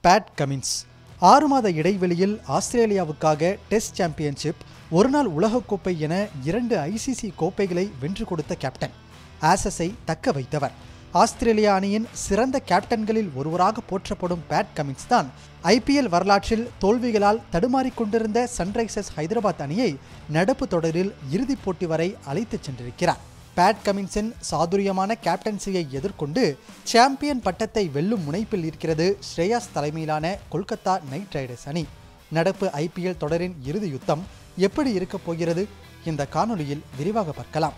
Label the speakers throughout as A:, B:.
A: Pat Cummins ஆறு மாத இடைவெளியில் ஆஸ்திரேலியாவுக்காக டெஸ்ட் சாம்பியன்ஷிப் ஒருநாள் உலகக்கோப்பை என இரண்டு ஐசிசி கோப்பைகளை வென்று கொடுத்த கேப்டன் ஆசஸை தக்க வைத்தவர் ஆஸ்திரேலியா அணியின் சிறந்த கேப்டன்களில் ஒருவராக போற்றப்படும் பேட் கமின்ஸ் தான் ஐபிஎல் வரலாற்றில் தோல்விகளால் தடுமாறிக் கொண்டிருந்த சன்ரைசர்ஸ் ஹைதராபாத் அணியை நடப்பு தொடரில் இறுதிப் போட்டி வரை அழைத்துச் சென்றிருக்கிறார் பேட் கமின்ஸின் சாதுரியமான கேப்டன்சியை எதிர்கொண்டு சாம்பியன் பட்டத்தை வெல்லும் முனைப்பில் இருக்கிறது ஸ்ரேயாஸ் தலைமையிலான கொல்கத்தா நைட் ரைடர்ஸ் அணி நடப்பு ஐபிஎல் தொடரின் இறுதி யுத்தம் எப்படி இருக்கப் போகிறது இந்த காணொளியில் விரிவாக பார்க்கலாம்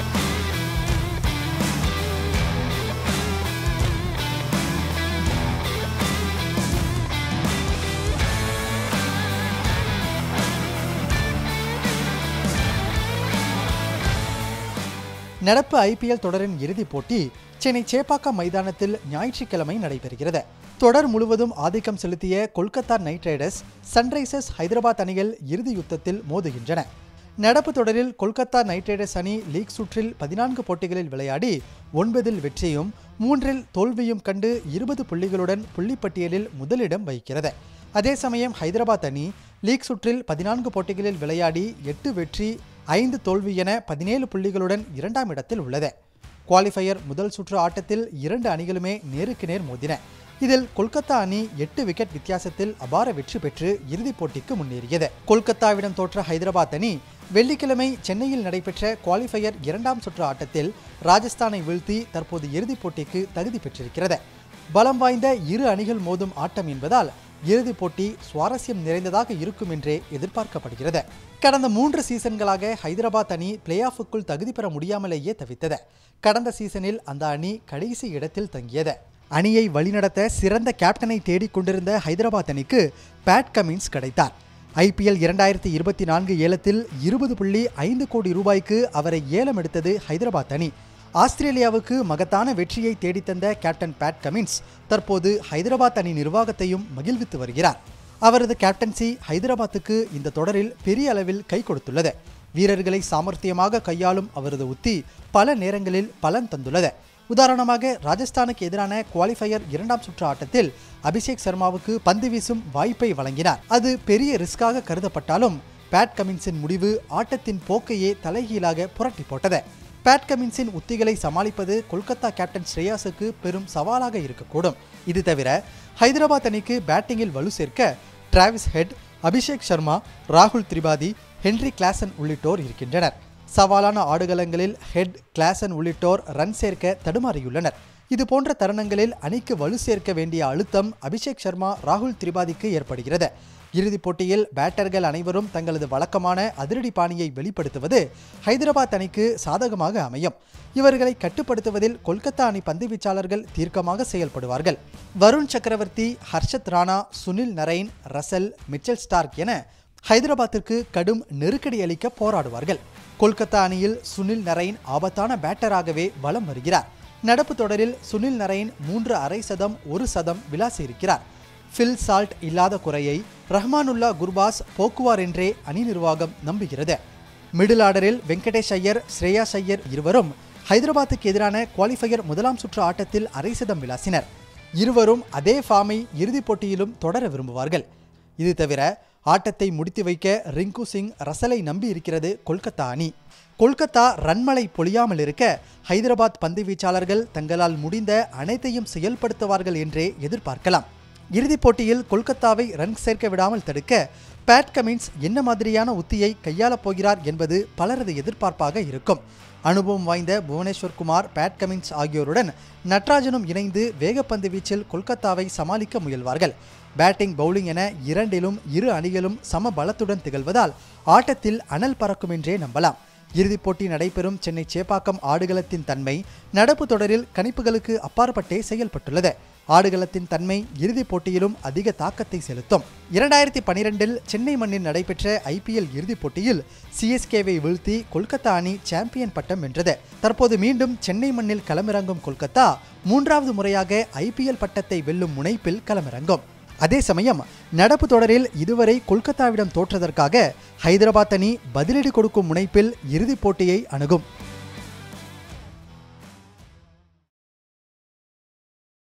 A: நடப்பு ஐபிஎல் தொடரின் இறுதிப் போட்டி சென்னை சேப்பாக்கம் மைதானத்தில் ஞாயிற்றுக்கிழமை நடைபெறுகிறது தொடர் முழுவதும் ஆதிக்கம் செலுத்திய Kolkata Knight Riders Sunrisers Hyderabad அணிகள் இறுதி யுத்தத்தில் மோதுகின்றன நடப்பு தொடரில் கொல்கத்தா நைட் ரைடர்ஸ் அணி லீக் சுற்றில் பதினான்கு போட்டிகளில் விளையாடி ஒன்பதில் வெற்றியும் மூன்றில் தோல்வியும் கண்டு இருபது புள்ளிகளுடன் புள்ளிப்பட்டியலில் முதலிடம் வகிக்கிறது அதே சமயம் ஹைதராபாத் அணி லீக் சுற்றில் பதினான்கு போட்டிகளில் விளையாடி எட்டு வெற்றி ஐந்து தோல்வி என பதினேழு புள்ளிகளுடன் இரண்டாம் இடத்தில் உள்ளது குவாலிஃபயர் முதல் சுற்று ஆட்டத்தில் இரண்டு அணிகளுமே நேருக்கு நேர் மோதின இதில் கொல்கத்தா அணி எட்டு விக்கெட் வித்தியாசத்தில் அபார வெற்றி பெற்று இறுதிப் போட்டிக்கு முன்னேறியது கொல்கத்தாவிடம் தோற்ற ஹைதராபாத் அணி வெள்ளிக்கிழமை சென்னையில் நடைபெற்ற குவாலிஃபயர் இரண்டாம் சுற்று ஆட்டத்தில் ராஜஸ்தானை வீழ்த்தி தற்போது இறுதிப் போட்டிக்கு தகுதி பெற்றிருக்கிறது பலம் வாய்ந்த இரு அணிகள் மோதும் ஆட்டம் என்பதால் இறுதிப் போட்டி சுவாரஸ்யம் நிறைந்ததாக இருக்கும் என்றே எதிர்பார்க்கப்படுகிறது கடந்த மூன்று சீசன்களாக ஹைதராபாத் அணி பிளே ஆஃபுக்குள் தகுதி பெற முடியாமலேயே தவித்தது கடந்த சீசனில் அந்த அணி கடைசி இடத்தில் தங்கியது அணியை வழிநடத்த சிறந்த கேப்டனை தேடிக் கொண்டிருந்த ஹைதராபாத் அணிக்கு பேட் கமின்ஸ் கிடைத்தார் ஐபிஎல் இரண்டாயிரத்தி இருபத்தி நான்கு ஏலத்தில் இருபது புள்ளி ஐந்து கோடி ரூபாய்க்கு அவரை ஏலம் எடுத்தது ஹைதராபாத் அணி ஆஸ்திரேலியாவுக்கு மகத்தான வெற்றியை தேடித்தந்த கேப்டன் பேட் கமின்ஸ் தற்போது ஹைதராபாத் அணி நிர்வாகத்தையும் மகிழ்வித்து வருகிறார் அவரது கேப்டன்சி ஹைதராபாத்துக்கு இந்த தொடரில் பெரிய அளவில் கை கொடுத்துள்ளது வீரர்களை சாமர்த்தியமாக கையாளும் அவரது உத்தி பல நேரங்களில் பலன் தந்துள்ளது உதாரணமாக ராஜஸ்தானுக்கு எதிரான குவாலிஃபயர் இரண்டாம் சுற்று ஆட்டத்தில் அபிஷேக் சர்மாவுக்கு பந்து வீசும் வாய்ப்பை வழங்கினார் அது பெரிய ரிஸ்காக கருதப்பட்டாலும் பேட் கமின்ஸின் முடிவு ஆட்டத்தின் போக்கையே தலைகீழாக புரட்டி போட்டது பேட் கமின்ஸின் உத்திகளை சமாளிப்பது கொல்கத்தா கேப்டன் ஸ்ரேயாஸுக்கு பெரும் சவாலாக இருக்கக்கூடும் இது தவிர ஹைதராபாத் அணிக்கு பேட்டிங்கில் வலு சேர்க்க டிராவிஸ் ஹெட் அபிஷேக் சர்மா ராகுல் திரிபாதி ஹென்ரி கிளாசன் உள்ளிட்டோர் இருக்கின்றனர் சவாலான ஆடுகளங்களில் ஹெட் கிளாசன் உள்ளிட்டோர் ரன் சேர்க்க தடுமாறியுள்ளனர் இது போன்ற தருணங்களில் அணிக்கு வலு சேர்க்க வேண்டிய அழுத்தம் அபிஷேக் சர்மா ராகுல் திரிபாதிக்கு ஏற்படுகிறது இறுதிப் போட்டியில் பேட்டர்கள் அனைவரும் தங்களது வழக்கமான அதிரடி பாணியை வெளிப்படுத்துவது ஹைதராபாத் அணிக்கு சாதகமாக அமையும் இவர்களை கட்டுப்படுத்துவதில் கொல்கத்தா அணி பந்துவீச்சாளர்கள் தீர்க்கமாக செயல்படுவார்கள் Varun Chakravarthy Harshit Rana Sunil Narine Russell Mitchell Starc என ஹைதராபாத்திற்கு கடும் நெருக்கடி அளிக்க போராடுவார்கள் கொல்கத்தா அணியில் சுனில் நரைன் ஆபத்தான பேட்டராகவே வலம் வருகிறார் நடப்பு தொடரில் சுனில் நரைன் மூன்று அரை சதம் ஒரு சதம் விளாசியிருக்கிறார் ஃபில் சால்ட் இல்லாத குறையை ரஹ்மானுல்லா குர்பாஸ் போக்குவார் என்றே அணி நிர்வாகம் நம்புகிறது மிடில் ஆர்டரில் வெங்கடேஷ் ஐயர் ஸ்ரேயாஸ் ஐயர் இருவரும் ஹைதராபாத்துக்கு எதிரான குவாலிஃபயர் முதலாம் சுற்று ஆட்டத்தில் அரை சதம் விளாசினர் இருவரும் அதே ஃபார்மை இறுதிப் போட்டியிலும் தொடர விரும்புவார்கள் இது தவிர ஆட்டத்தை முடித்து வைக்க ரிங்கு சிங் ரசலை நம்பி இருக்கிறது கொல்கத்தா அணி கொல்கத்தா ரன்மலை பொழியாமல் இருக்க ஹைதராபாத் பந்து வீச்சாளர்கள் தங்களால் முடிந்த அனைத்தையும் செயல்படுத்துவார்கள் என்றே எதிர்பார்க்கலாம் இறுதிப் போட்டியில் கொல்கத்தாவை ரன் சேர்க்க விடாமல் தடுக்க பேட் கமின்ஸ் என்ன மாதிரியான உத்தியை கையாளப் போகிறார் என்பது பலரது எதிர்பார்ப்பாக இருக்கும் அனுபவம் வாய்ந்த புவனேஸ்வர் குமார் பேட் கமின்ஸ் ஆகியோருடன் நட்ராஜனும் இணைந்து வேகப்பந்து வீச்சில் கொல்கத்தாவை சமாளிக்க முயல்வார்கள் பேட்டிங் பவுலிங் என இரண்டிலும் இரு அணிகளும் சம பலத்துடன் திகழ்வதால் ஆட்டத்தில் அனல் பறக்கும் என்றே நம்பலாம் இறுதிப் போட்டி நடைபெறும் சென்னை சேப்பாக்கம் ஆடுகளத்தின் தன்மை நடப்பு தொடரில் கணிப்புகளுக்கு அப்பாற்பட்டே செயல்பட்டுள்ளது ஆடுகளத்தின் தன்மை இறுதிப் போட்டியிலும் அதிக தாக்கத்தை செலுத்தும் இரண்டாயிரத்தி பனிரெண்டில் சென்னை மண்ணில் நடைபெற்ற ஐபிஎல் இறுதிப் போட்டியில் சிஎஸ்கேவை வீழ்த்தி கொல்கத்தா அணி சாம்பியன் பட்டம் வென்றது தற்போது மீண்டும் சென்னை மண்ணில் களமிறங்கும் கொல்கத்தா மூன்றாவது முறையாக ஐபிஎல் பட்டத்தை வெல்லும் முனைப்பில் களமிறங்கும் அதே சமயம் நடப்பு தொடரில் இதுவரை கொல்கத்தாவிடம் தோற்றதற்காக ஹைதராபாத் அணி பதிலடி கொடுக்கும் முனைப்பில் இறுதிப் போட்டியை அணுகும்